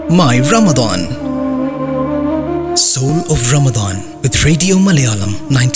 My Ramadan. Soul of Ramadan with Radio Malayalam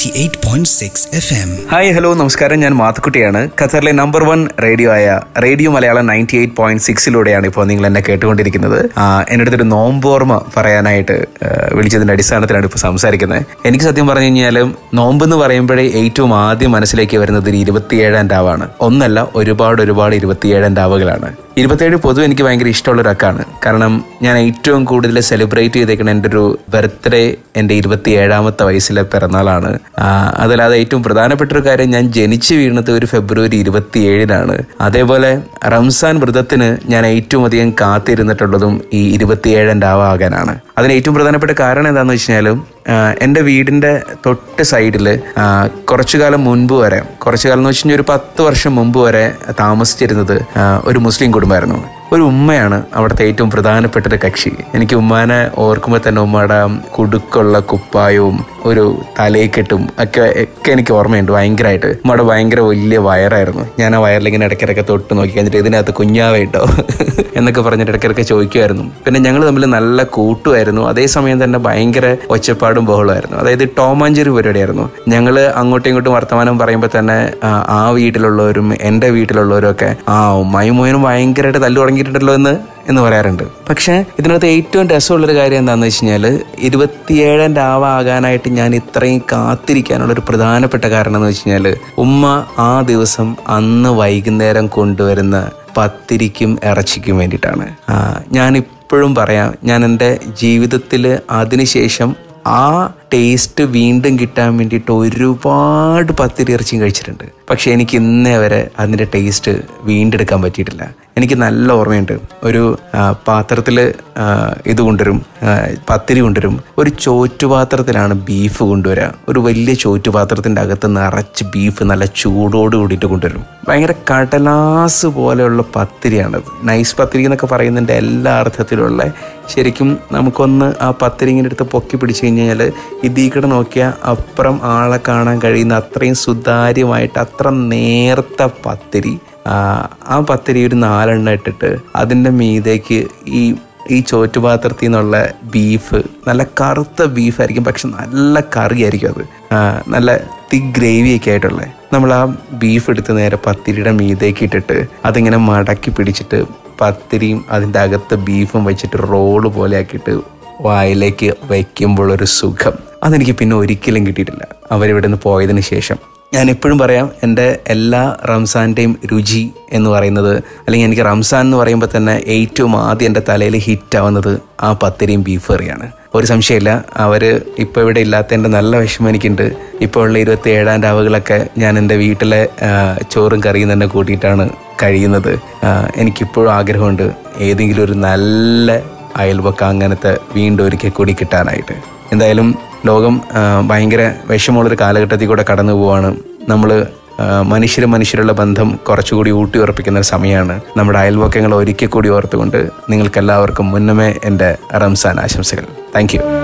98.6 FM. Hi hello നമസ്കാരം ഞാൻ മാത്തുക്കുട്ടിയാണ് ഖത്തറിലെ നമ്പർ വൺ റേഡിയോ ആയ radio Malayalam ninety eight point സിക്സിലൂടെയാണ് ഇപ്പോൾ നിങ്ങൾ എന്നെ കേട്ടുകൊണ്ടിരിക്കുന്നത് ആ, എൻ്റെ അടുത്തൊരു നോമ്പോർമ്മ പറയാനായിട്ട് ആ, വിളിച്ചതിൻ്റെ അടിസ്ഥാനത്തിലാണ് ഇപ്പോൾ സംസാരിക്കുന്നത് എനിക്ക് സത്യം പറഞ്ഞു കഴിഞ്ഞാലും നോമ്പ് എന്ന് പറയുമ്പോഴേ ഏറ്റവും ആദ്യം മനസ്സിലേക്ക് വരുന്നത് ഒരു ഇരുപത്തിയേഴാം രാവാണ് ഒന്നല്ല ഒരുപാട് ഒരുപാട് ഇരുപത്തിയേഴാം രാവുകളാണ് ഇരുപത്തിയേഴ് പൊതുവെ എനിക്ക് ഭയങ്കര ഇഷ്ടമുള്ള ഒരു അക്കാണ് കാരണം ഞാൻ ഏറ്റവും കൂടുതൽ സെലിബ്രേറ്റ് ചെയ്തേക്കുന്ന എൻ്റെ ഒരു ബർത്ത്ഡേ എൻ്റെ ഇരുപത്തിയേഴാമത്തെ വയസ്സിലെ പിറന്നാളാണ് ആ, അതല്ലാതെ ഏറ്റവും പ്രധാനപ്പെട്ട ഒരു കാര്യം ഞാൻ ജനിച്ചു വീണത് ഒരു ഫെബ്രുവരി ഇരുപത്തിയേഴിനാണ് അതേപോലെ റംസാൻ വ്രതത്തിന് ഞാൻ ഏറ്റവും അധികം കാത്തിരുന്നിട്ടുള്ളതും ഈ ഇരുപത്തിയേഴാം രാവാകാനാണ് അതിന് ഏറ്റവും പ്രധാനപ്പെട്ട കാരണം എന്താണെന്ന് വെച്ച് കഴിഞ്ഞാലും ആഹ് എൻ്റെ വീടിൻ്റെ തൊട്ട് സൈഡിൽ കുറച്ചു കാലം മുൻപ് വരെ കുറച്ചു കാലം എന്ന് വെച്ച് കഴിഞ്ഞാൽ ഒരു പത്ത് വർഷം മുമ്പ് വരെ താമസിച്ചിരുന്നത് ആഹ് ഒരു മുസ്ലിം കുടുംബമായിരുന്നു ഒരു ഉമ്മയാണ് അവിടുത്തെ ഏറ്റവും പ്രധാനപ്പെട്ട ഒരു കക്ഷി എനിക്ക് ഉമ്മാനെ ഓർക്കുമ്പോൾ തന്നെ ഉമ്മയുടെ കുടുക്കുള്ള കുപ്പായവും ഒരു തലയിക്കെട്ടും ഒക്കെ ഒക്കെ എനിക്ക് ഓർമ്മയുണ്ട് ഭയങ്കരമായിട്ട് ഉമ്മയുടെ ഭയങ്കര വലിയ വയറായിരുന്നു ഞാൻ ആ വയറിലിങ്ങനെ ഇടയ്ക്കിടയ്ക്ക് തൊട്ട് നോക്കി കഴിഞ്ഞിട്ട് ഇതിനകത്ത് കുഞ്ഞാവേട്ടോ എന്നൊക്കെ പറഞ്ഞിട്ട് ഇടയ്ക്കിടയ്ക്ക് ചോദിക്കുമായിരുന്നു പിന്നെ ഞങ്ങൾ തമ്മിൽ നല്ല കൂട്ടുമായിരുന്നു അതേസമയം തന്നെ ഭയങ്കര ഒച്ചപ്പാടും ബഹളമായിരുന്നു അതായത് ടോമാഞ്ചേരി പരിപാടിയായിരുന്നു ഞങ്ങൾ അങ്ങോട്ടും ഇങ്ങോട്ടും വർത്തമാനം പറയുമ്പോൾ തന്നെ ആ, ആ വീട്ടിലുള്ളവരും എൻ്റെ വീട്ടിലുള്ളവരും ഒക്കെ ആ ഉമ്മായും മോയനും ഭയങ്കരമായിട്ട് തല്ലു തുടങ്ങിയിട്ടുണ്ടല്ലോ എന്ന് എന്ന് പറയാറുണ്ട് പക്ഷേ ഇതിനകത്ത് ഏറ്റവും രസമുള്ളൊരു കാര്യം എന്താണെന്ന് വെച്ച് കഴിഞ്ഞാൽ ഇരുപത്തിയേഴാം രാവ ആകാനായിട്ട് ഞാൻ ഇത്രയും കാത്തിരിക്കാനുള്ള ഒരു പ്രധാനപ്പെട്ട കാരണം എന്ന് വെച്ച് കഴിഞ്ഞാൽ ഉമ്മ ആ ദിവസം അന്ന് വൈകുന്നേരം കൊണ്ടുവരുന്ന പത്തിരിക്കും ഇറച്ചിക്കും വേണ്ടിയിട്ടാണ് ആ, ഞാൻ ഇപ്പോഴും പറയാം ഞാൻ എൻ്റെ ജീവിതത്തിൽ അതിനുശേഷം ആ ടേസ്റ്റ് വീണ്ടും കിട്ടാൻ വേണ്ടിയിട്ട് ഒരുപാട് പത്തിരി ഇറച്ചിയും കഴിച്ചിട്ടുണ്ട് പക്ഷെ എനിക്ക് ഇന്നേ വരെ അതിൻ്റെ ടേസ്റ്റ് വീണ്ടെടുക്കാൻ പറ്റിയിട്ടില്ല എനിക്ക് നല്ല ഓർമ്മയുണ്ട് ഒരു പാത്രത്തിൽ ഇത് കൊണ്ടുവരും ആ, പത്തിരി കൊണ്ടുവരും ഒരു ചോറ്റുപാത്രത്തിലാണ് ബീഫ് കൊണ്ടുവരിക ഒരു വലിയ ചോറ്റുപാത്രത്തിൻ്റെ അകത്ത് നിറച്ച് ബീഫ് നല്ല ചൂടോട് കൂടിയിട്ട് കൊണ്ടുവരും ഭയങ്കര കടലാസ് പോലെയുള്ള പത്തിരിയാണത് നൈസ് പത്തിരി എന്നൊക്കെ പറയുന്നതിൻ്റെ എല്ലാ അർത്ഥത്തിലുള്ള ശരിക്കും നമുക്കൊന്ന് ആ പത്തിരി ഇങ്ങനെ എടുത്ത് പൊക്കി പിടിച്ചു കഴിഞ്ഞാൽ ഇതീ കൂടെ നോക്കിയാൽ അപ്പുറം ആളെ കാണാൻ കഴിയുന്ന അത്രയും സുതാര്യമായിട്ട് അത്ര നേർത്ത പത്തിരി ആ, ആ പത്തിരി ഒരു നാലെണ്ണം ഇട്ടിട്ട് അതിൻ്റെ മീതേക്ക് ഈ ഈ ചോറ്റുപാത്രത്തിൽ നിന്നുള്ള ബീഫ് നല്ല കറുത്ത ബീഫായിരിക്കും പക്ഷെ നല്ല കറിയായിരിക്കും അത് ആ, നല്ല തിക് ഗ്രേവിയൊക്കെ ആയിട്ടുള്ള നമ്മൾ ആ ബീഫ് എടുത്ത് നേരെ പത്തിരിയുടെ മീതേക്ക് ഇട്ടിട്ട് അതിങ്ങനെ മടക്കി പിടിച്ചിട്ട് പത്തിരിയും അതിൻ്റെ അകത്ത് ബീഫും വെച്ചിട്ട് റോള് പോലെ ആക്കിയിട്ട് വായിലേക്ക് വയ്ക്കുമ്പോൾ ഒരു സുഖം അതെനിക്ക് പിന്നെ ഒരിക്കലും കിട്ടിയിട്ടില്ല അവരിവിടെ നിന്ന് പോയതിന് ശേഷം ഞാൻ എപ്പോഴും പറയാം എൻ്റെ എല്ലാ റംസാൻ്റെയും രുചി എന്ന് പറയുന്നത് അല്ലെങ്കിൽ എനിക്ക് റംസാൻ എന്ന് പറയുമ്പോൾ തന്നെ ഏറ്റവും ആദ്യം എൻ്റെ തലയിൽ ഹിറ്റ് ആവുന്നത് ആ പത്തിരിയും ബീഫ് കറിയാണ് ഒരു സംശയമില്ല അവർ ഇപ്പോൾ ഇവിടെ ഇല്ലാത്തതിൻ്റെ നല്ല വിഷമം എനിക്കുണ്ട് ഇപ്പോൾ ഉള്ള ഇരുപത്തി ഏഴാം രാവുകളൊക്കെ ഞാൻ എൻ്റെ വീട്ടിലെ ആ, ചോറും കറിയും തന്നെ കൂട്ടിയിട്ടാണ് കഴിയുന്നത് ആ, എനിക്കിപ്പോഴും ആഗ്രഹമുണ്ട് ഏതെങ്കിലും ഒരു നല്ല അയൽവക്കം അങ്ങനത്തെ വീണ്ടും ഒരിക്കൽ കൂടി കിട്ടാനായിട്ട് എന്തായാലും ലോകം ആ, ഭയങ്കര വിഷമമുള്ളൊരു കാലഘട്ടത്തിൽ കൂടെ കടന്നു പോവാണ് നമ്മൾ മനുഷ്യരും മനുഷ്യരുള്ള ബന്ധം കുറച്ചുകൂടി ഊട്ടി ഉറപ്പിക്കുന്ന ഒരു സമയമാണ് നമ്മുടെ അയൽവക്കങ്ങൾ ഒരിക്കൽ കൂടി ഓർത്തുകൊണ്ട് നിങ്ങൾക്കെല്ലാവർക്കും മുന്നമേ എൻ്റെ റംസാൻ ആശംസകൾ thank you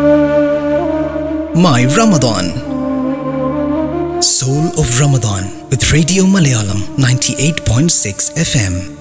My Ramadan. Soul of Ramadan with Radio Malayalam 98.6 FM.